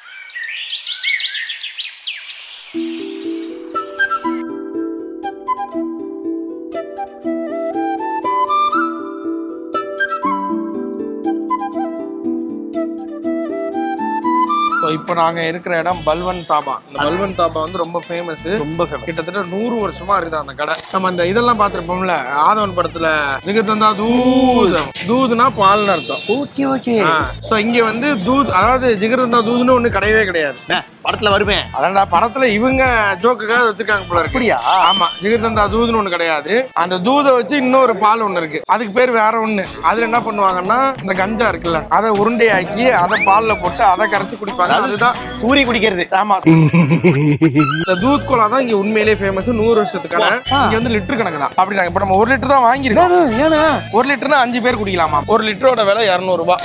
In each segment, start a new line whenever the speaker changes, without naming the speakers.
So இப்போ நாங்க இருக்கிற இடம் பல்வன் தாபா இந்த பல்வன் தாபா வந்து ரொம்ப ஃபேமஸ்
ரொம்ப ஃபேமஸ்
கிட்டத்தட்ட நூறு வருஷமா இருக்குது அந்த கடை நம்ம அந்த இதெல்லாம் பார்த்திருப்போம்ல ஆதவன் படத்துல மிகத்தந்தா தூதம் தூதுனா பால்னு அர்த்தம்
ஓகே ஓகே
ஸோ இங்க வந்து தூத் அதாவது ஜிகர்தந்தா தூதுன்னு ஒண்ணு கிடையவே கிடையாது
படத்துல வருவேன்
அதான்டா படத்துல இவங்க ஜோக்குக்காக வச்சிருக்காங்க போல இருக்கு
அப்படியா
ஆமா ஜிகர்தந்தா தூதுன்னு ஒண்ணு கிடையாது அந்த தூதை வச்சு இன்னொரு பால் ஒண்ணு இருக்கு அதுக்கு பேர் வேற ஒண்ணு அதுல என்ன பண்ணுவாங்கன்னா இந்த கஞ்சா இருக்குல்ல அதை உருண்டையாக்கி அதை பால்ல போட்டு அதை கரைச்சு குடிப்பாங்க அதுதான்
சூரிய குடிக்கிறது
ஆமா இந்த தூத் கோலா தான் இங்க உண்மையிலேயே ஃபேமஸ் நூறு வருஷத்துக்கான இங்க வந்து லிட்டர் கணக்கு தான் அப்படி நாங்க இப்ப நம்ம ஒரு லிட்டர் தான் வாங்கிருக்கோம்
ஏன்னா
ஒரு லிட்டர்னா அஞ்சு பேர் குடிக்கலாமா ஒரு லிட்டரோட விலை இரநூறு ரூபாய்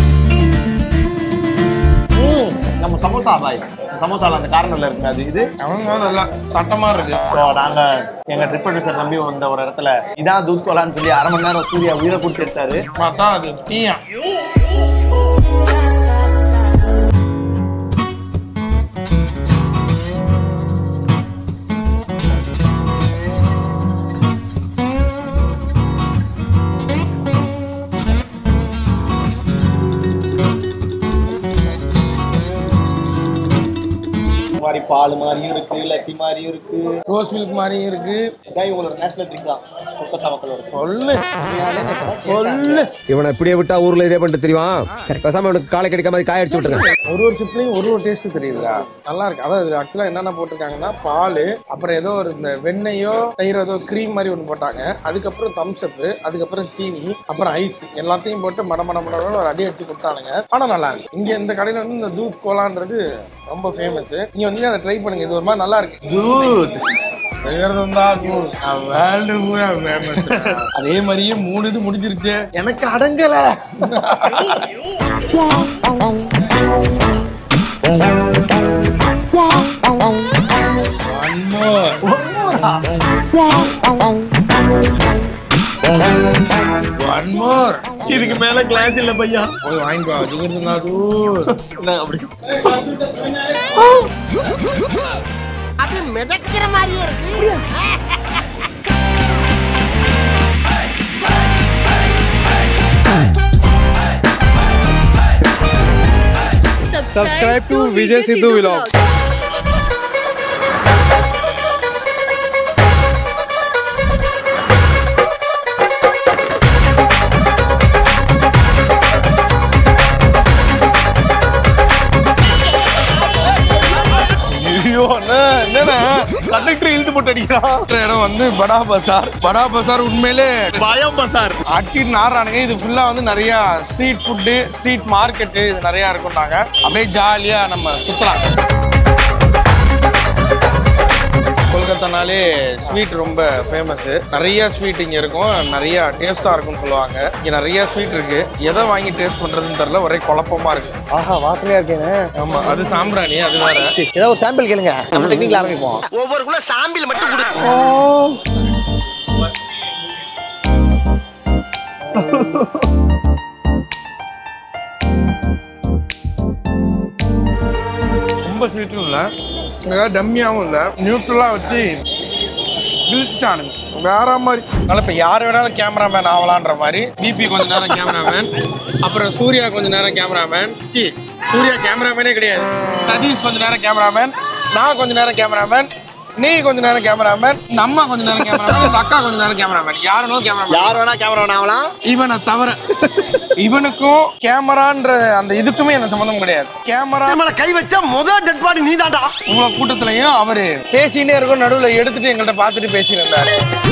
நம்ம சமோசா பாய் சமோசால அந்த கார்னர்ல இருக்கு அது இது
அவங்க நல்லா சட்டமா இருக்கு
ஸோ நாங்க எங்க ட்ரிப் ப்ரொடியூசர் நம்பி வந்த ஒரு இடத்துல இதான் தூத் கோலான்னு சொல்லி அரை மணி நேரம் சூர்யா உயிரை கொடுத்து எடுத்தாரு
பார்த்தா அது டீயா
இந்த மாதிரி பால் மாதிரியும் இருக்கு லத்தி மாதிரியும் இருக்கு
ரோஸ் மில்க் மாதிரியும் இருக்கு
இதான் இவங்களோட நேஷனல் ட்ரிங்கா கொல்கத்தா மக்களோட
சொல்லு சொல்லு
இவனை இப்படியே விட்டா ஊர்ல இதே பண்ணிட்டு தெரியுமா பேசாம இவனுக்கு காலை கிடைக்காம மாதிரி காய அடிச்சு விட்டுருங்க
ஒரு ஒரு சிப்லையும் ஒரு ஒரு டேஸ்ட் தெரியுதுடா நல்லா இருக்கு அதாவது ஆக்சுவலா என்னென்ன போட்டிருக்காங்கன்னா பால் அப்புறம் ஏதோ ஒரு இந்த வெண்ணெயோ தயிரோ ஏதோ க்ரீம் மாதிரி ஒன்று போட்டாங்க அதுக்கப்புறம் தம்ஸ் அப் அதுக்கப்புறம் சீனி அப்புறம் ஐஸ் எல்லாத்தையும் போட்டு மட மட மட ஒரு அடி அடிச்சு கொடுத்தானுங்க ஆனா நல்லா இருக்கு இங்க இந்த கடையில வந்து இந்த தூத் கோலான்றது ரொம்ப ஃபேமஸ் நீங்க வந்து அதை ட்ரை பண்ணுங்க இது ஒரு மாதிரி நல்லா இருக்கு
தூத்
வேர்ல்டு பூரா ஃபேமஸ் அதே மாதிரியே மூணு இது முடிஞ்சிருச்சு
எனக்கு அடங்கல
One more. One more.
இதுக்கு மேல கிளாஸ் இல்ல பையா
போய் வாங்கிட்டு வா ஜிகர்தண்டா தூள்
என்ன அப்படி
அது மிதக்கிற மாதிரியே இருக்கு
Subscribe to Vijay Sidhu Vlogs.
ஐயோ அண்ணா என்னண்ணா கண்டக்டர் இழுத்து போட்டு அடிக்கிறான்
இந்த இடம் வந்து படா பசார் படா பசார் உண்மையிலே
பயம் பசார்
அடிச்சிட்டு நாடுறானுங்க இது ஃபுல்லா வந்து நிறைய ஸ்ட்ரீட் ஃபுட்டு ஸ்ட்ரீட் மார்க்கெட்டு இது நிறைய இருக்கும்னாங்க அப்படியே ஜாலியா நம்ம சுத்தலாம் கொல்கத்தானாலே ஸ்வீட் ரொம்ப ஃபேமஸ் நிறைய ஸ்வீட் இங்க இருக்கும் நிறைய டேஸ்டா இருக்கும்னு சொல்லுவாங்க இங்க நிறைய ஸ்வீட் இருக்கு எதை வாங்கி டேஸ்ட் பண்றதுன்னு தெரியல ஒரே குழப்பமா இருக்கு
ஆஹா வாசனையா இருக்கேங்க
ஆமா அது சாம்பிராணி அது வேற
சரி ஏதாவது ஒரு சாம்பிள் கேளுங்க நம்ம டெக்னிக்ல ஆரம்பிப்போம்
ஒவ்வொருக்குள்ள சாம்பிள் மட்டும் கொடு
ரொம்ப ஸ்வீட்டும் இல்லை ஏதாவது டம்மியாகவும் இல்லை நியூட்ரலாக வச்சு கிழிச்சிட்டானுங்க வேற மாதிரி அதனால இப்போ யார் வேணாலும் கேமராமேன் ஆகலான்ற மாதிரி பிபி கொஞ்ச நேரம் கேமராமேன் அப்புறம் சூர்யா கொஞ்ச நேரம் கேமராமேன் சி சூர்யா கேமராமேனே கிடையாது சதீஷ் கொஞ்ச நேரம் கேமராமேன் நான் கொஞ்ச நேரம் கேமராமேன் நீ கொஞ்ச நேரம் கேமராமேன் இந்த அம்மா கொஞ்ச நேரம் கேமராமேன் இந்த அக்கா கொஞ்ச நேரம் கேமராமேன் யாருனும் கேமராமேன்
யார் வேணா கேமரா வேணா ஆகலாம்
இவனை தவிர இவனுக்கும் கேமரான்ற அந்த இதுக்குமே எனக்கு சம்மந்தம் கிடையாது கேமரா
மேல கை வச்சா முதல் டெட் பாடி நீ தாண்டா
இவ்வளவு கூட்டத்திலையும் அவரு பேசினே இருக்கும் நடுவுல எடுத்துட்டு எங்கள்கிட்ட பார்த்துட்டு பேசிட்டு இருந்தாரு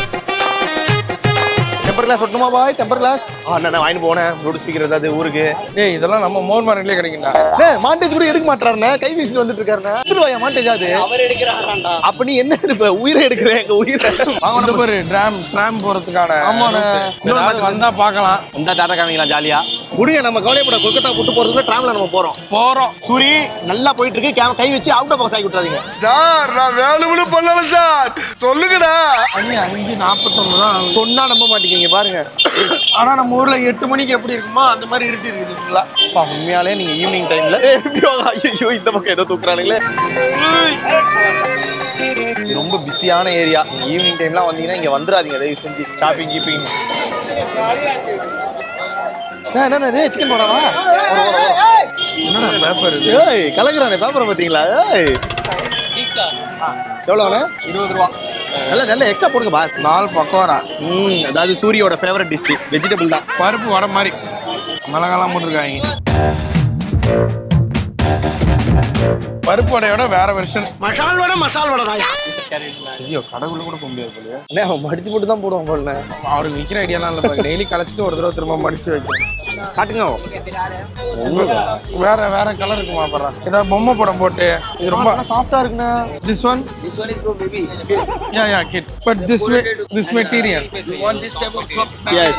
டெம்பர் கிளாஸ் ஒட்டுமா பாய் டெம்பர் கிளாஸ் ஆ நான் வாங்கி போனேன் ப்ளூடூத் ஸ்பீக்கர் ஏதாவது ஊருக்கு
டேய் இதெல்லாம் நம்ம மோர் மார்க்கெட்லயே கிடைக்கும்டா
ஏ மாண்டேஜ் கூட எடுக்க மாட்டாருண்ணே கை வீசிட்டு வந்துட்டு இருக்காருண்ணே எடுத்துருவாயா மாண்டேஜ் அது அவர் எடுக்கிறாராண்டா அப்ப நீ என்ன எடுப்ப உயிரை எடுக்கிறேன் எங்க உயிரை
வாங்க பாரு டிராம் டிராம் போறதுக்கான
ஆமாண்ணே.
route. இன்னொரு நாள் வந்தா பார்க்கலாம்
இந்த டாட்டா காமிக்கலாம் ஜாலியா விடுங்க நம்ம கவலைப்பட கொல்கத்தா கூட்டு போறதுக்குள்ள டிராவல நம்ம போறோம்
போறோம்
சூரி நல்லா போயிட்டு இருக்கு கேம கை வச்சு அவுட் பாக்ஸ் ஆகி விட்டுறாதீங்க
சார் நான் வேலுமனு பண்ணல சார் சொல்லுங்கடா மணி அஞ்சு நாற்பத்தொன்னு தான் ஆகுது.
சொன்னா நம்ப மாட்டீங்க பாருங்க
ஆனா நம்ம ஊர்ல எட்டு மணிக்கு எப்படி இருக்குமோ அந்த மாதிரி இருட்டி இருக்குது ஃபுல்லா
அப்பா, உண்மையாலே நீங்க ஈவினிங் டைம்ல ஐயோ இந்த பக்கம் ஏதோ தூக்குறானுங்களே இது ரொம்ப பிஸியான ஏரியா நீங்க ஈவினிங் டைம்லாம் வந்தீங்கன்னா இங்க வந்துடாதீங்க தயவு செஞ்சு ஷாப்பிங் கீப்பிங் என்ன சிக்கன் போடாவா
என்னடா பேப்பர் இது
ஏய் கலக்குறானே பேப்பரை பார்த்தீங்களா ஏய் எவ்வளோண்ணே
இருபது ரூபா
நல்ல நல்ல எக்ஸ்ட்ரா போடுங்க பாஸ்
நாலு பக்கோரா
ம் அதாவது சூரியோட ஃபேவரட் டிஷ் வெஜிடபிள் தான்
பருப்பு வடை மாதிரி மிளகாலாம் போட்டிருக்காங்க பருப்பு வடையோட வேற வெர்ஷன்
மசால் வடை மசால் வடை தாயா
ஐயோ கடவுள கூட போக முடியாது போலயே
அண்ணே அவன் மடிச்சு போட்டு தான் போடுவான் போலண்ணே
அவருக்கு விற்கிற ஐடியாலாம் இல்லை டெய்லி களைச்சிட்டு ஒரு தடவை திரும்ப மடிச்சு வைக்கிறேன்
காட்டுங்க
வேற வேற கலர் இருக்குமா பாரு ஏதாவது பொம்மை படம் போட்டு இது ரொம்ப
சாஃப்டா இருக்குண்ணே
this one this one is for baby yeah yeah kids but this way this material
is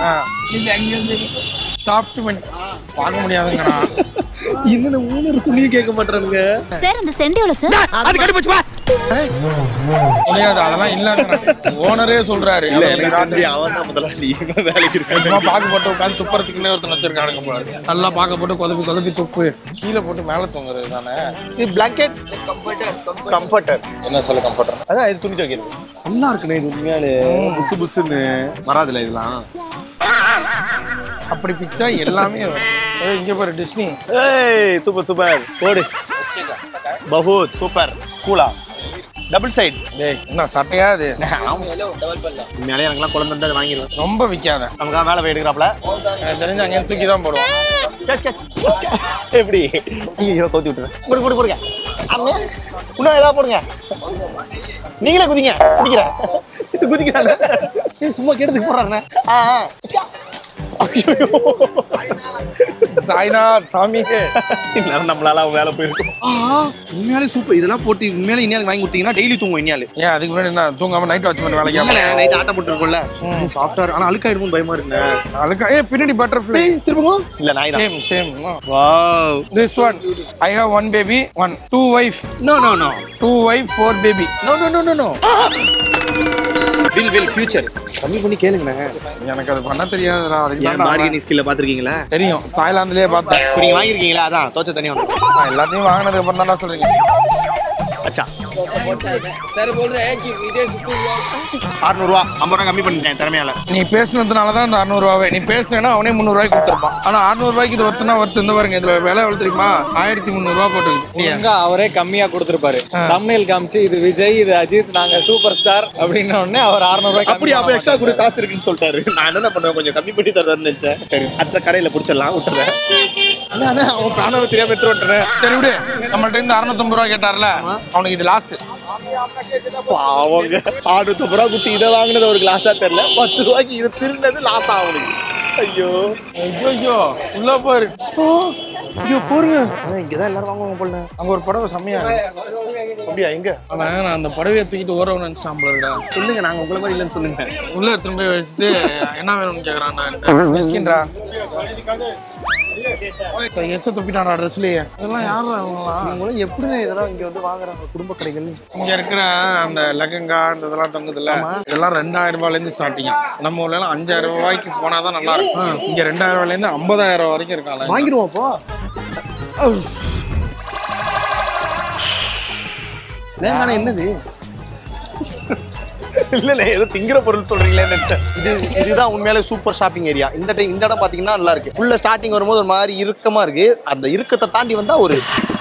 soft பார்க்க முடியாதுங்கிறான்
என்னென்ன ஊனர் துணியும் கேட்க மாட்டானுங்க
சார் அந்த சென்ட் எவ்வளோ சார்
அது கண்டுபிடிச்சு வா
முடியாது அதெல்லாம் இல்லைங்கிறான் ஓனரே சொல்றாரு
இல்ல
அதை
எனக்கு
காட்டு.
தெரிஞ்சு அவன் தான் முதலாளி இவன் வேலைக்கு இருக்கான்
சும்மா பாக்கு போட்டு உட்காந்து துப்புறதுக்குன்னே ஒருத்தன் வச்சிருக்கானுங்க போல இருக்கு. நல்லா பாக்க போட்டு கொதப்பி கொதப்பி துப்பு கீழே போட்டு மேல தூங்குறது தானே
இது பிளாங்கெட் கம்ஃபர்டர் என்ன சொல்ல கம்ஃபர்டர் அதான் இது துணி துவைக்கிறது நல்லா இருக்குண்ணே இது உண்மையாலே புசு புசுன்னு வராதுல இதெல்லாம்
அப்படி பிச்சா எல்லாமே வரும். ஏய், இங்க பாரு டிஸ்னி
ஏய் சூப்பர் சூப்பர் போடு பஹூத் சூப்பர் கூலா டபுள் சைடு
டேய் என்ன சட்டையா இது
உண்மையாலே எனக்குலாம் குழந்தை இருந்தா அதை வாங்கிடுவேன்
ரொம்ப விக்காத
நமக்காக வேலை போய் எடுக்கிறாப்ல
எனக்கு தெரிஞ்சு அங்கே தூக்கி தான் போடுவோம்
கேட்ச் கேட்ச் எப்படி ஐயோ கவுத்தி விட்டுறேன் போடு போடு போடுங்க ஆமா இன்னும் ஏதாவது போடுங்க நீங்களே குதிங்க குதிக்கிறேன் குதிக்கிறாங்க ஏய், சும்மா கேட்டதுக்கு போடுறாருண்ணே ஆ ஆ. ஐயோ.
சாய்நாத் சாமி
இந்நேரம் நம்மளால அவன் வேலை போயிருக்கும் ஆ உண்மையாலே சூப்பர் இதெல்லாம் போட்டு உண்மையாலே இனியால் வாங்கி கொடுத்தீங்கன்னா டெய்லி தூங்கும் இனியால்
ஏன் அதுக்கு முன்னாடி என்ன தூங்காம நைட் வாட்ச் பண்ண வேலைக்கு
இல்லைண்ணே நைட் ஆட்டம் போட்டு இருக்கும்ல சாஃப்டா ஆனா அழுக்காயிடுமோ பயமா இருக்குண்ணே
அதுக்கு ஏ பின்னாடி பட்டர்ஃப்ளை
ஏய், திரும்பவும் இல்ல நாய் தான்
same same
wow
this one I have one baby one two wife
no no no
two wife four baby
no no no no no will will future கம்மி பண்ணி கேளுங்கண்ணே
எனக்கு அது பண்ண தெரியாதுடா அதுக்கு
ஏன்
தான்
பார்கெனிங் ஸ்கில்ல பாத்திருக்கீங்களா
தெரியும் தாய்லாந்துலயே பார்த்தேன்
இப்போ நீங்க வாங்கிருக்கீங்களா அதான் தோச்ச தனியா வந்து
நான் எல்லாத்தையும் வாங்கினதுக்கு அப்புறம் தான்டா சொல்றீங்க
அச்சா
सर बोल रहे हैं कि विजय सुखू
அறுநூறுவா ஐம்பது ரூபா கம்மி பண்ணிட்டேன் திறமையால
நீ பேசுனதுனால தான் இந்த அறுநூறுவாவே நீ பேசுனா அவனே முந்நூறுவாய்க்கு கொடுத்துருப்பான் ஆனா அறுநூறுவாய்க்கு இது ஒருத்தனா ஒருத்தர் இந்த பாருங்க இதுல விலை எவ்வளவு தெரியுமா ஆயிரத்தி முந்நூறுவா போட்டுருக்கு
ஒழுங்கா அவரே கம்மியா கொடுத்திருப்பாரு தம்னேல் காமிச்சு இது விஜய் இது அஜித் நாங்க சூப்பர் ஸ்டார் அப்படின்ன உடனே அவர் 600 ரூபாய்
அப்படி அப்ப எக்ஸ்ட்ரா கூட காசு இருக்குன்னு சொல்லிட்டாரு நான் என்ன பண்ணுவேன் கொஞ்சம் கம்மி பண்ணி தரேன்னு நினைச்சேன் சரி அடுத்த கடையில புடிச்சிடலாம் விட்டுறேன் அண்ணா அண்ணா அவன் பிராணம் தெரியாம எடுத்து விட்டுறேன்
சரி விடு நம்மள்ட்ட இருந்து அறுநூத்தம்பது ரூபா கேட்டார்ல அவனுக்கு இது லாஸ்
அவங்க ஆறுநூத்தம்பது ரூபா குட்டி இதை வாங்கினது ஒரு கிளாஸா தெரியல பத்து ரூபாய்க்கு இது திருந்தது லாஸ் ஆகுது ஐயோ
ஐயோ ஐயோ உள்ள போரு
ஐயோ போருங்க இங்கதான் எல்லாரும் வாங்குவாங்க போல
அங்க ஒரு புடவை செம்மையா இருக்கு.
அப்படியா எங்க
ஆனா நான் அந்த புடவையை தூக்கிட்டு ஓரவன் நினைச்சிட்டான் போல இருக்கா
சொல்லுங்க நாங்க உங்களை மாதிரி இல்லைன்னு சொல்லுங்க
உள்ள எடுத்துட்டு போய் வச்சுட்டு என்ன வேணும்னு கேக்குறான் மிஸ்கின்டா எச்ச துப்பிட்டான்டா ட்ரெஸ்லயே இதெல்லாம் யாரும் அவங்களாம்
உங்களும் எப்படி இதெல்லாம் இங்க வந்து வாங்குறாங்க குடும்ப கடைகள்
இங்க இருக்கிற அந்த லெகங்கா இந்த இதெல்லாம் தொங்குதுல்ல இதெல்லாம் ரெண்டாயிரம் ரூபாயில இருந்து ஸ்டார்டிங் நம்ம ஊர்ல எல்லாம் அஞ்சாயிரம் ரூபாய்க்கு போனாதான் நல்லா இருக்கும் இங்க ரெண்டாயிரம் ரூபாயில இருந்து ஐம்பதாயிரம் ரூபாய் வரைக்கும் இருக்காங்க
வாங்கிடுவோம் அப்போ லேங்கான என்னது இல்ல இல்ல ஏதோ திங்கிற பொருள் சொல்றீங்களே இது இதுதான் உண்மையாலே சூப்பர் ஷாப்பிங் ஏரியா இந்த டைம் இந்த இடம் பாத்தீங்கன்னா நல்லா இருக்கு ஃபுல்லா ஸ்டார்டிங் வரும்போது ஒரு மாதிரி இறுக்கமா இருக்கு அந்த இறுக்கத்தை தாண்டி வந்தா ஒரு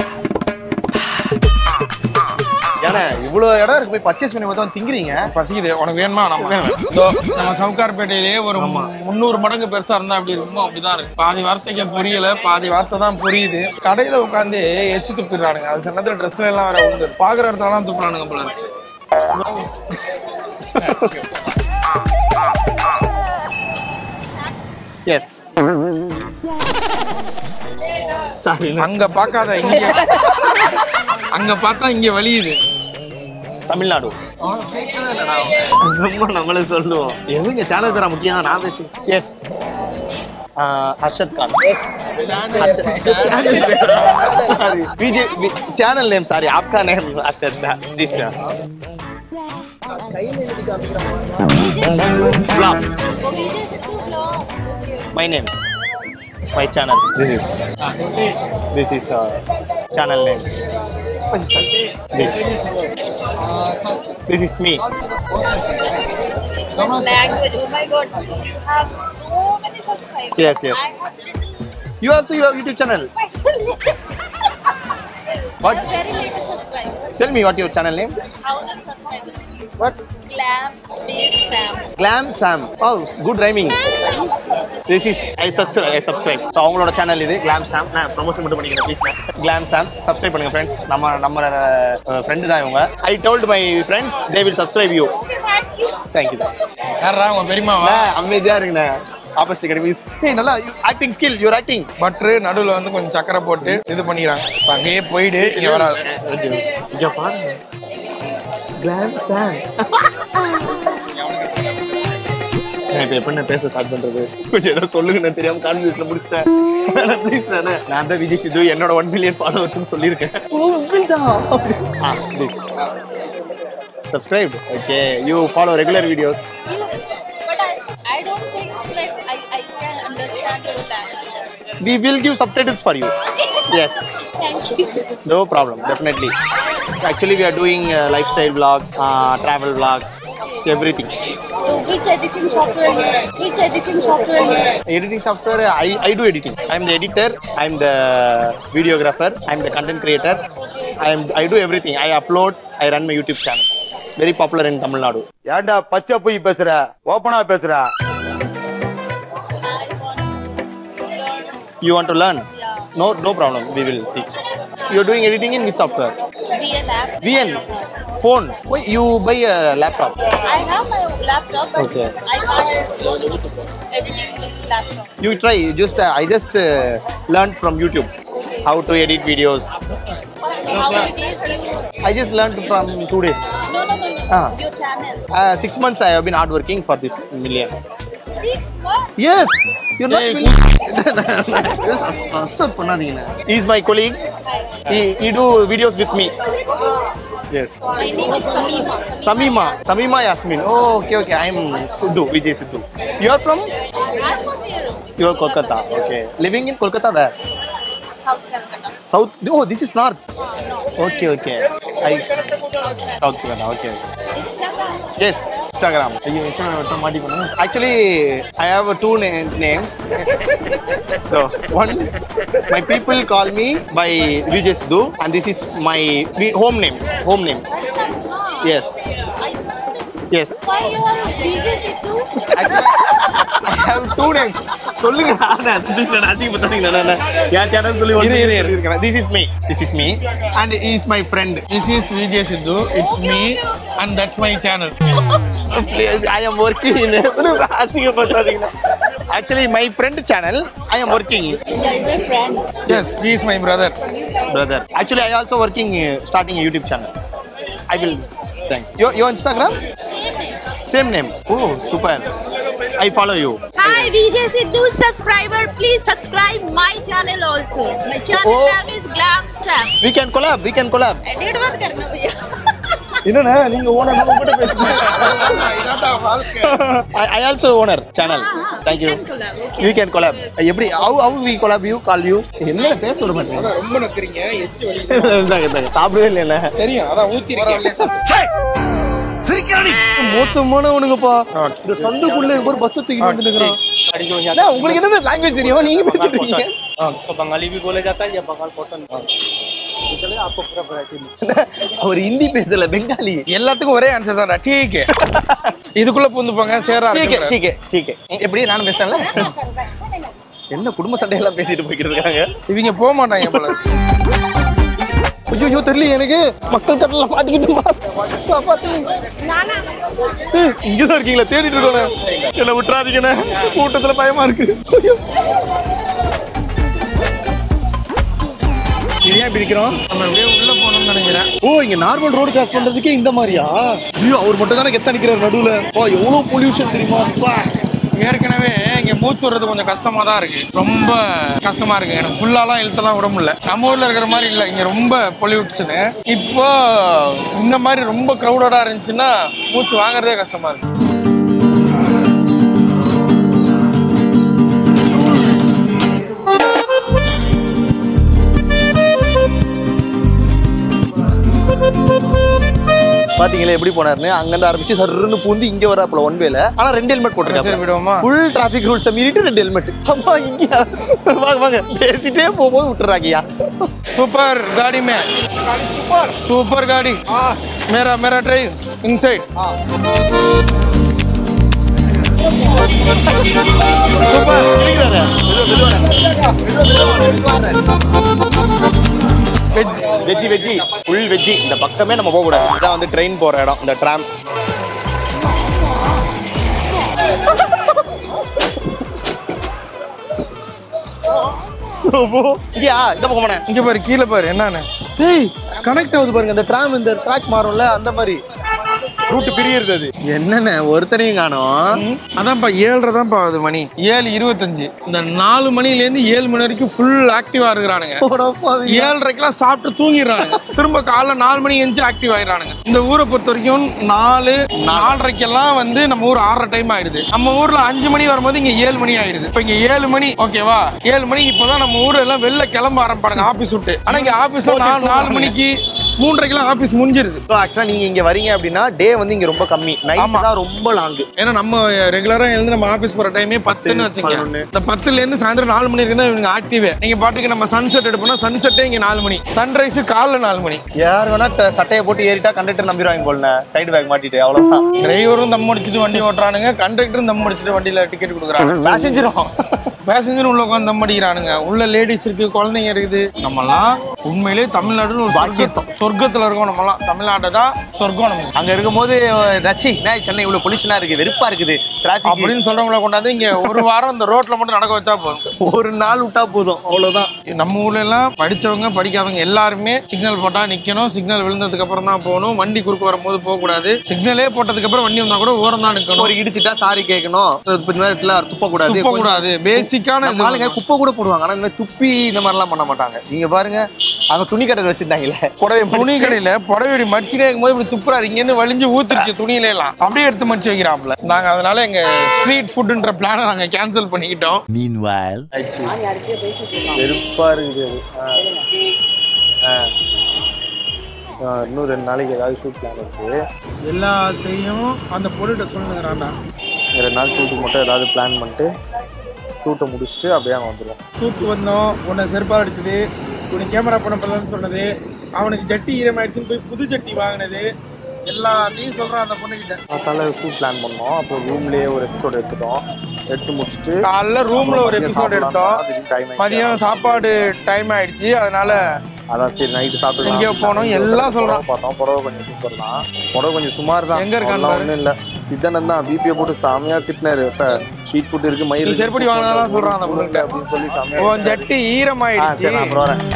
ஏன்னா இவ்வளவு இடம் இருக்கு போய் பர்ச்சேஸ் பண்ணி பார்த்தா திங்கிறீங்க
பசிக்குது உனக்கு வேணுமா நம்ம இதோ, நம்ம சவுகார்பேட்டையிலேயே ஒரு முந்நூறு மடங்கு பெருசா இருந்தா அப்படி இருக்குமோ அப்படிதான் இருக்கு பாதி வார்த்தைக்கு புரியல பாதி வார்த்தை தான் புரியுது கடையில உட்காந்து எச்சு துப்பிடுறானுங்க அது சமயத்துல ட்ரெஸ்ல எல்லாம் வேற உண்டு பாக்குற இடத்துல எல்லாம் துப்புறானுங்க போல இருக்கு.
எஸ் சாரி
அங்க பார்க்காத இங்க அங்க பார்த்தா இங்க வலியுது
தமிழ்நாடு ரொம்ப நம்மளே சொல்லுவோம் எதுங்க சேனல் பேரா முக்கியம் நான் பேசு yes Harshad Khan sorry Vijay channel name sorry ஆப்கா name Harshad this vlogs
Vijay Sidhu blog
my name my channel this is this is uh, channel name this this is me
language oh my god you have so many subscribers
Yes, yes.
I have little
you also you have youtube channel What?
I'm very little subscriber
tell me what your channel name
thousand subscribers
what
glam space sam
glam sam oh good rhyming this is i subscribe i subscribe so அவங்களோட channel இது glam sam நான் promotion மட்டும் பண்ணிக்கிறேன் please glam sam subscribe பண்ணுங்க friends நம்ம நம்ம friend தான் இவங்க I told my friends they will subscribe you
okay thank you
thank you
யாரா உங்க பெரியமாவா
அமைதியா இருங்கண்ணே ஆப்போசிட் அகாடமிஸ் ஏய் நல்லா ஆக்டிங் ஸ்கில் யூர் ஆக்டிங்
பட்ரு நடுவுல வந்து கொஞ்சம் சக்கரை போட்டு இது பண்ணிக்கிறாங்க இப்ப அங்கேயே போயிடு இங்க வராது
இங்க பாருங்க கிளாம் சாம் இப்போ எப்படி நான் பேச ஸ்டார்ட் பண்றது கொஞ்சம் ஏதோ சொல்லுங்க நான் தெரியாம கான்ஃபிடன்ஸ்ல முடிச்சிட்டேன் ப்ளீஸ் நானே நான் தான் விஜய் சித்து என்னோட ஒன் மில்லியன் ஃபாலோவர்ஸ்னு சொல்லியிருக்கேன் ஓ உங்கள்தான் ஆ please subscribe okay you follow regular videos
you but I I don't think that I I can understand your language
we will give subtitles for you yes
thank you
no problem definitely actually we are doing uh, lifestyle vlog uh, travel vlog everything
so which editing software you which editing software you
editing software i i do editing i'm the editor i'm the videographer i'm the content creator i am i do everything i upload i run my youtube channel very popular in tamil nadu
ஏன்டா பச்சை போய் பேசுற ஓப்பனா பேசுற
I want to learn
you want to learn
yeah
no no problem we will teach you're doing editing in which software
be a lab
vn phone Why you buy a laptop
I have my laptop, but
Okay.
I can't do editing with laptop.
you try you just uh, i just uh, learned from youtube
Okay.
how to edit videos
So how many days you?
i just learned from two days
No, no, no, no.
Ah.
Your channel.
uh, six months i have been hard working for this million
Six months.
Yes. You're not yes, accept பண்ணாதீங்கண்ணே. He is my colleague. He, he do videos with me. Yes.
My name is Samima.
Samima. Samima Yasmin. Oh, okay, okay. I'm Sidhu, Vijay Sidhu. You are from?
I'm from here. only.
You are Kolkata. Okay. Living in Kolkata where?
South Calcutta.
South. Oh, this is north.
Ah, no.
Okay, okay. I, South Kolkata. Okay.
Instagram.
Yes. Instagram. ஐயோ Instagram எடுத்தா மாட்டிக்கணும். Actually, I have two na- names. so, one, my people call me by Vijay Sidhu and this is my vi- home name. Home name.
Ah,
Yes.
I must.
Yes.
Why you are busy, Sidhu?
Actually, I have two names. சொல்லுங்க நான் please நான் அசிங்கப்படுத்தாதீங்க நான் என் channel சொல்லி
இரு, இரு, இரு.
இருக்கேன் this is me this is me and is my friend
this is Vijay Sidhu it's
Okay,
me
okay, okay.
And that's my channel
I am working in அசிங்கப்படுத்தாதீங்க actually my friend channel I am working
You guys are friends.
Yes he is my brother
brother. Actually, I also working uh, starting a YouTube channel. I will. Thank you. Your, your Instagram?
Same name.
Same name. Oh, super. I follow you.
Hi Vijay Sidhu subscriber please subscribe my channel also my channel
Oh.
name is Glam Sam
We can collab. We can collab.
edit मत करना भैया
என்னண்ணே நீங்க owner நம்ம கூட பேசுங்க I, I also owner channel. Thank you.
we can collab, okay.
We can collab. எப்படி how how we collab you call you என்ன பேச விட மாட்டீங்க
ரொம்ப நக்குறீங்க எச்சு வலி
இந்தாங்க, இந்தாங்க. சாப்பிடவே இல்லைல்ல
தெரியும் அதான் ஊத்திருக்கேன்
மோசமானவனுங்கப்பா இந்த சந்துக்குள்ள ஒரு பஸ் தூக்கிட்டு வந்து நிக்கிறான் அண்ணா, உங்களுக்கு என்ன லாங்குவேஜ் தெரியும் நீங்க பேசிட்டு இருக்கீங்க
तो बंगाली भी बोला जाता है या बंगाल कॉटन चले आपको पूरा वैरायटी
அவர் ஹிந்தி பேசல பெங்காலி
எல்லாத்துக்கும் ஒரே ஆன்சர் தான்டா டீக்கு இதுக்குள்ள பூந்து போங்க சேரா
டீக்கே டீக்கே டீக்கே எப்படி நானும் பேசுறேன்ல என்ன குடும்ப சண்டையெல்லாம் பேசிட்டு போய்கிட்டு இருக்காங்க
இவங்க போக மாட்டாங்க போல
ஐயோ தெரியல எனக்கு மக்கள் கட்டல மாட்டிக்கிட்டு இங்கதான் இருக்கீங்களா தேடிட்டு இருக்கோண்ணே என்ன விட்டுறாதீங்கண்ணே கூட்டத்துல பயமா இருக்கு ஐயோ. இது ஏன் பிடிக்கிறோம்
நம்ம அப்படியே உள்ள போகணும்னு நினைக்கிறேன்
ஓ இங்க நார்மல் ரோடு கிராஸ் பண்றதுக்கே இந்த மாதிரியா ஐயோ அவர் மட்டும் தானே கெத்த நிக்கிறார் நடுவுல பா எவ்வளவு பொல்யூஷன் தெரியுமா பா
ஏற்கனவே இங்க மூச்சு விடுறது கொஞ்சம் கஷ்டமா தான் இருக்கு ரொம்ப கஷ்டமா இருக்கு எனக்கு ஃபுல்லாலாம் இழுத்தெல்லாம் விட முடியல நம்ம ஊர்ல இருக்கிற மாதிரி இல்லை இங்க ரொம்ப பொலிவுட்ஸ்னு இப்போ இந்த மாதிரி ரொம்ப க்ரௌடடா இருந்துச்சுன்னா மூச்சு வாங்குறதே கஷ்டமா இருக்கு
பாத்தீங்களா எப்படி போனாருன்னு அங்கிருந்து ஆரம்பிச்சு சர்ன்னு பூந்து இங்க வராப்புல ஒன் வேல ஆனா ரெண்டு ஹெல்மெட்
சரி
போட்டிருக்காரு
விடுவோமா
ஃபுல் டிராபிக் ரூல்ஸை மீறிட்டு ரெண்டு ஹெல்மெட் அம்மா இங்க வாங்க வாங்க பேசிட்டே போகும்போது விட்டுறாங்கய்யா
सुपर गाड़ी में सुपर सुपर गाड़ी मेरा मेरा ट्रेन इनसाइड
சூப்பர் இருக்கிறாரு
veg
veggie veggie full veggie இந்த பக்கமே நம்ம போக கூடாது இதான் வந்து ட்ரெயின் போற இடம் இந்த ட்ராம் இங்கயா இந்த பக்கம் போனேன்
இங்க பாரு கீழே பாரு என்னன்னு
ஏய் கனெக்ட் ஆகுது பாருங்க இந்த ட்ராம் இந்த ட்ராக் மாறும்ல அந்த மாதிரி ரூட் பிரியுறது அது என்னென்ன ஒருத்தனையும் காணோம்
அதான்ப்பா ஏழரை தான்ப்பா ஆகுது மணி ஏழு இருபத்தஞ்சு இந்த நாலு மணிலேருந்து ஏழு மணி வரைக்கும் ஃபுல் ஆக்டிவா இருக்கிறானுங்க ஏழரைக்கெல்லாம் சாப்பிட்டு தூங்கிடுறானுங்க திரும்ப காலைல நாலு மணி எஞ்சி ஆக்டிவ் ஆயிடுறானுங்க இந்த ஊரை பொறுத்த வரைக்கும் நாலு நாலரைக்கெல்லாம் வந்து நம்ம ஊர் ஆறரை டைம் ஆயிடுது நம்ம ஊர்ல அஞ்சு மணி வரும்போது இங்க ஏழு மணி ஆயிடுது இப்ப இங்க ஏழு மணி ஓகேவா ஏழு மணி இப்பதான் நம்ம ஊர்ல எல்லாம் வெளில கிளம்ப ஆரம்பிப்பாங்க ஆபீஸ் விட்டு ஆனா இங்க ஆபீஸ்ல நாலு நாலு மணிக்கு மூன்றரைக்கெல்லாம் ஆபீஸ் முடிஞ்சிருது
ஆக்சுவலா நீங்க இங்க வரீங்க அப்படின்னா டே வந்து இங்க ரொம்ப கம்மி நைட்
ஆமா.
தான் ரொம்ப லாங்
ஏன்னா நம்ம ரெகுலரா எழுந்து நம்ம ஆபீஸ் போற டைமே பத்துன்னு வச்சுங்க
பதினொன்னு.
இந்த பத்துல இருந்து சாயந்தரம் நாலு மணி வரைக்கும் தான் இவங்க ஆக்டிவே நீங்க பாட்டுக்கு நம்ம சன்செட் எடுப்போம்னா சன்செட்டே இங்க நாலு மணி சன்ரைஸ் காலைல நாலு மணி
யார் வேணா ட- சட்டையை போட்டு ஏறிட்டா கண்டக்டர் நம்பிடுவாங்க போல சைடு பேக் மாட்டிட்டு அவ்வளவுதான்
டிரைவரும் தம் அடிச்சுட்டு வண்டி ஓட்டுறானுங்க கண்டக்டரும் தம் அடிச்சுட்டு வண்டியில டிக்கெட் கொடுக்குறாங்க
பேசஞ்சரும்
பேசஞ்சரும் உள்ள உட்காந்து தம் அடிக்கிறானுங்க உள்ள லேடிஸ் இருக்கு குழந்தைங்க இருக்குது நம்மலாம் உண்மையிலே தமிழ்நாடுன்னு ஒரு சொர்க்கம் சொர்க்கத்துல இருக்கோம் நம்மலாம் தமிழ்நாட்டை தான் சொர்க்கம் நம்ம
அங்க இருக்கும்போது ரச்சி என்ன சென்னை இவ்வளவு பொலிஷனா இருக்கு வெறுப்பா இருக்குது டிராபிக்
அப்படின்னு சொல்றவங்கள கொண்டாந்து இங்க ஒரு வாரம் இந்த ரோட்ல மட்டும் நடக்க வச்சா போதும்
ஒரு நாள் விட்டா போதும் அவ்வளவுதான்
நம்ம ஊர்ல எல்லாம் படிச்சவங்க படிக்காதவங்க எல்லாருமே சிக்னல் போட்டா நிக்கணும் சிக்னல் விழுந்ததுக்கு அப்புறம் தான் போகணும் வண்டி குறுக்க வரும்போது போக கூடாது சிக்னலே போட்டதுக்கு அப்புறம் வண்டி வந்தா கூட ஓரம் தான் நிக்கணும்
ஒரு இடிச்சிட்டா சாரி கேட்கணும் இந்த நேரத்துல துப்ப கூடாது
துப்ப கூடாது பேசிக்கான
நம்ம ஆளுங்க குப்பை கூட போடுவாங்க ஆனா இந்த மாதிரி துப்பி இந்த மாதிரிலாம் பண்ண மாட்டாங்க நீங்க பாருங்க அங்க துணி கடை வச்சிருந்தாங்களே புடவை
துணி கடையில புடவை மடிச்சுட்டே இருக்கும்போது இப்படி துப்புறாரு இங்க இருந்து வலிஞ்சு ஊத்துருச்சு துணியில எல்லாம் அப்படியே எடுத்து மடிச்சு வைக்கிறாப்ல நாங்க அதனால எங்க ஸ்ட்ரீட் ஃபுட்ன்ற பிளானை நாங்க கேன்சல் பண்ணிக்கிட்டோம்
வெறுப்பா இருக்குது அது. ஆ. ஆ. ஆ, இன்னும் ரெண்டு நாளைக்கு ஏதாவது ஷூட் பிளான் இருக்கு
எல்லாத்தையும் அந்த பொருட்டை சொல்லுங்கிறான்டா
இந்த ரெண்டு நாள் ஷூட்டுக்கு மட்டும் ஏதாவது பிளான் பண்ணிட்டு ஷூட்டை முடிச்சுட்டு அப்படியே அங்கே வந்துடுவோம்
ஷூட் வந்தோம் உன்னை செருப்பால் அடிச்சது உன்னை கேமரா பண்ண பண்ணலன்னு சொன்னது அவனுக்கு ஜட்டி ஈரமாயிடுச்சுன்னு போய் புது ஜட்டி வாங்கினது எல்லாத்தையும் சொல்றான் அந்த பொண்ணுகிட்ட
அதனால ஷூட் பிளான் பண்ணோம் அப்போ ரூம்லயே ஒரு எபிசோட் எடுத்துட்டோம் எடுத்து முடிச்சுட்டு
காலைல ரூம்ல ஒரு
மதியம்
எபிசோட்
சாப்பிடலாம்
எடுத்தோம்
திடீர்னு time ஆயிடுச்சு.
மதியம் சாப்பாடு டைம் ஆயிடுச்சு அதனால
அதான் சரி நைட்டு சாப்பிட்டு
எங்கேயோ போனோம், எல்லாம் சொல்றான்.
பார்த்தோம் புடவை கொஞ்சம் சூப்பர் தான் புடவை கொஞ்சம் சுமார் தான்
எங்க இருக்கான்னு
அவ்வளவு
பாரு.
ஒண்ணும் இல்ல சித்தனன் தான் பிபியை போட்டு சாமியா திட்டினாரு இப்ப ஸ்ட்ரீட் ஃபுட் இருக்கு மயிர்
நீ செருப்படி வாங்கினதெல்லாம் சொல்றான் அந்த பொண்ணுகிட்ட.
அப்படின்னு சொல்லி சாமியா
உன் ஜட்டி
ஆ,
ஈரமாயிடுச்சு
சரி நான் அப்புறம் வரேன்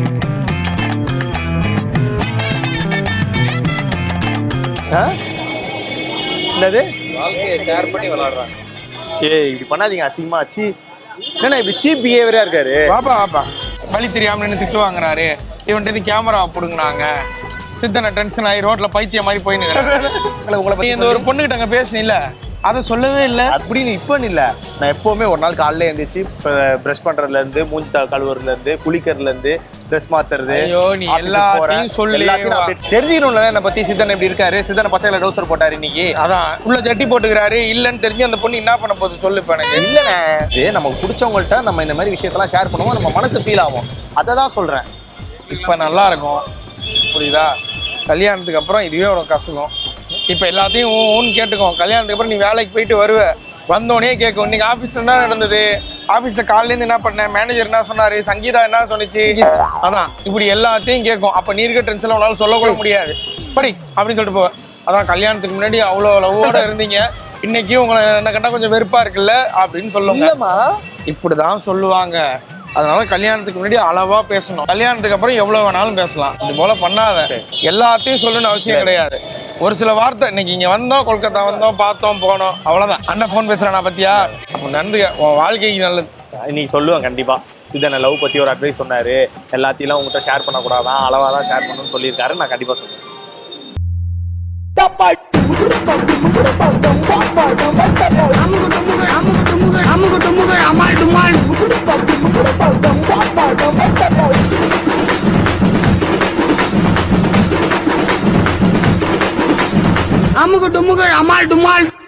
ஆ? என்னது
வாழ்க்கையை ஷேர் பண்ணி விளையாடுறாங்க
ஏய் இப்படி பண்ணாதீங்க அசிங்கமா சி என்னண்ணா இப்படி சீப் பிஹேவியரா இருக்காரு
வாப்பா வாப்பா வழி தெரியாம நின்று திட்டு வாங்குறாரு இவன்ட்டு கேமரா பிடுங்கினாங்க சித்தனை டென்ஷன் ஆகி ரோட்ல பைத்தியம் மாதிரி போய்
உங்களை உங்களை
நீ
பத்தி
இந்த ஒரு பொண்ணுகிட்ட அங்க பேசுனீல அதை சொல்லவே இல்ல
அப்படின்னு இப்பன்னு இல்ல நான் எப்பவுமே ஒரு நாள் காலையில எழுந்திரிச்சு பிரஷ் பண்றதுல இருந்து மூஞ்சி த- கழுவுறதுல இருந்து குளிக்கிறதுல இருந்து ட்ரெஸ் மாத்துறது
ஐயோ, நீ
office
எல்லாத்தையும்
போறேன்.
சொல்லி
எல்லாத்தையும் நான்
வா.
அப்படியே தெரிஞ்சுக்கணும்ல என்ன பத்தி சித்தன் எப்படி இருக்காரு சித்தனை பச்சை கலர் டவுசர் போட்டாரு இன்னைக்கு
அதான் உள்ள ஜட்டி போட்டுக்கிறாரு இல்லன்னு தெரிஞ்சு அந்த பொண்ணு என்ன பண்ண போகுது சொல்லு இப்ப எனக்கு
இல்லண்ணே இது நமக்கு பிடிச்சவங்கள்ட்ட நம்ம இந்த மாதிரி விஷயத்தெல்லாம் ஷேர் பண்ணுவோம் நம்ம மனசு ஃபீல் ஆகும் அதை தான் சொல்றேன்
இப்ப நல்லா இருக்கும் புரியுதா கல்யாணத்துக்கு அப்புறம் இதுவே உனக்கு கசக்கும் இப்ப எல்லாத்தையும் ஊ ஊன்னு கேட்டுக்கோ கல்யாணத்துக்கு அப்புறம் நீ வேலைக்கு போயிட்டு வருவ வந்தோடனே கேட்கும் இன்னைக்கு ஆபீஸ்ல என்ன நடந்தது ஆபீஸ்ல காலையில இருந்து என்ன பண்ண மேனேஜர் என்ன சொன்னாரு சங்கீதா என்ன சொன்னுச்சு அதான் இப்படி எல்லாத்தையும் கேட்கும் அப்ப நீ இருக்க டென்ஷன்ல உன்னால சொல்லக்கூட முடியாது படி அப்படின்னு சொல்லிட்டு போ அதான் கல்யாணத்துக்கு முன்னாடி அவ்வளோ லவ்வோட இருந்தீங்க இன்னைக்கு உங்களை என்ன கண்டா கொஞ்சம் வெறுப்பா இருக்குல்ல அப்படின்னு சொல்லுங்க இப்படிதான் சொல்லுவாங்க அதனால கல்யாணத்துக்கு முன்னாடி அளவா பேசணும் கல்யாணத்துக்கு அப்புறம் எவ்வளவு வேணாலும் பேசலாம் இது போல பண்ணாத எல்லாத்தையும் சொல்லணும்னு அவசியம் கிடையாது ஒரு சில வார்த்தை இன்னைக்கு இங்க வந்தோம் கொல்கத்தா வந்தோம் பார்த்தோம் போனோம் அவ்வளவுதான் அண்ணன் ஃபோன் பேசுறானா பத்தியா அப்ப நந்துக உன் வாழ்க்கைக்கு நல்லது
இன்னைக்கு சொல்லுவேன் கண்டிப்பா இதனை லவ் பத்தி ஒரு அட்வைஸ் சொன்னாரு எல்லாத்தையும் உங்ககிட்ட ஷேர் பண்ணக்கூடாதான் அளவா தான் ஷேர் பண்ணணும்னு சொல்லியிருக்காரு நான் கண்டிப்பா சொல்லுவேன்
அமுகு டுமுகு அமால் டுமால்